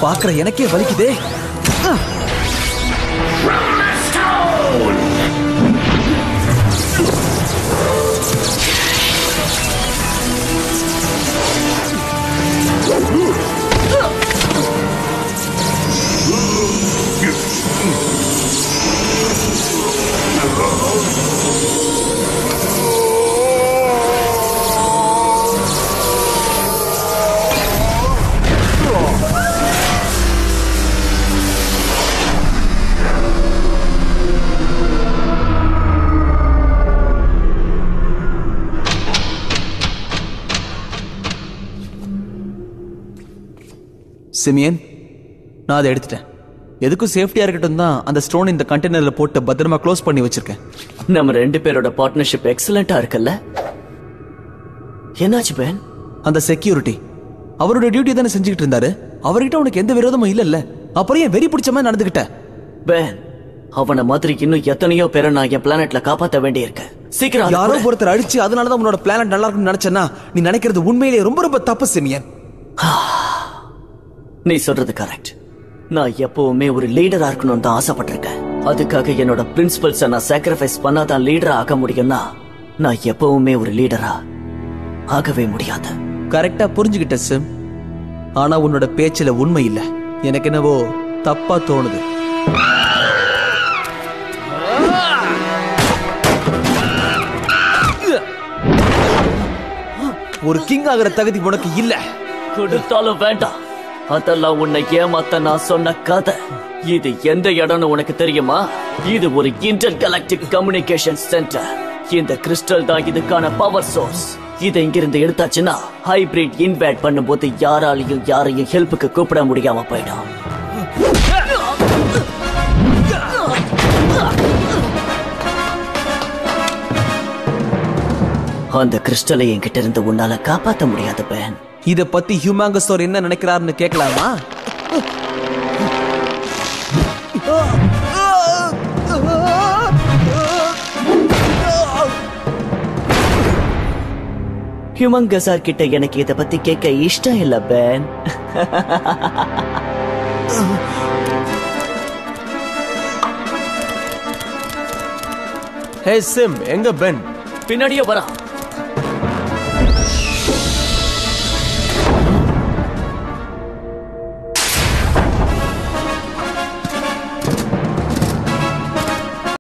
பாக்குற எனக்கே வலிக்குதே சிமியன் நான் அதை எடுத்துட்டேன் எதுக்கும் சேஃப்டியா இருக்கட்டும் தான் அந்த ஸ்டோன் இந்த கண்டெய்னர்ல போட்டு பத்திரமா க்ளோஸ் பண்ணி வச்சிருக்கேன் நம்ம ரெண்டு பேரோட பார்ட்னர்ஷிப் எக்ஸலண்டா இருக்குல்ல என்னாச்சு பேன் அந்த செக்யூரிட்டி அவரோட டியூட்டி தானே செஞ்சுக்கிட்டு இருந்தாரு அவர்கிட்ட உனக்கு எந்த விரோதமும் இல்லல்ல அப்புறம் ஏன் வெறி பிடிச்ச மாதிரி நடந்துகிட்ட பேன் அவன மாதிரி இன்னும் எத்தனையோ பேரை நான் என் பிளானட்ல காப்பாத்த வேண்டியிருக்கு சீக்கிரம் அதை யாரோ கொடு. ஒருத்தர் அடிச்சு அதனாலதான் உன்னோட பிளானட் நல்லா இருக்கும்னு நினைச்சேன்னா நீ நினைக்கிறது உண்மையிலேயே ரொம்ப ரொம்ப தப்பு சிமியன் நீ சொல்றது கரெக்ட் நான் எப்பவுமே ஒரு லீடரா இருக்கணும்னு தான் ஆசைப்பட்டிருக்கேன் அதுக்காக என்னோட பிரின்சிபல்ஸ நான் சாக்ரிஃபைஸ் பண்ணாதான் லீடரா ஆக முடியும்னா நான் எப்பவுமே ஒரு லீடரா ஆகவே முடியாது கரெக்டா புரிஞ்சுகிட்ட சிம் ஆனா உன்னோட பேச்சுல உண்மை இல்ல எனக்கு என்னவோ தப்பா தோணுது ஒரு கிங் ஆகிற தகுதி உனக்கு இல்ல கொடுத்தாலும் வேண்டாம் அதெல்லாம் உன்னை ஏமாத்த நான் சொன்ன கதை இது எந்த இடம்னு உனக்கு தெரியுமா இது ஒரு இன்டர் கலெக்டிக் கம்யூனிகேஷன் சென்டர் இந்த கிறிஸ்டல் தான் இதுக்கான பவர் சோர்ஸ் இதை இங்கிருந்து எடுத்தாச்சுன்னா ஹைபிரிட் இன்வேட் பண்ணும்போது யாராலையும் யாரையும் ஹெல்ப்புக்கு கூப்பிட முடியாம போயிடும் அந்த கிறிஸ்டலை என்கிட்ட இருந்து உன்னால காப்பாத்த முடியாது பேன் இத பத்தி ஹியூமாங்கஸ்டோர் என்ன நினைக்கிறாருன்னு கேட்கலாமா ஹியூமங்கசார் கிட்ட எனக்கு இத பத்தி கேட்க இஷ்டம் இல்ல பேன் ஹே சிம் எங்க பென் பின்னாடியே வரான்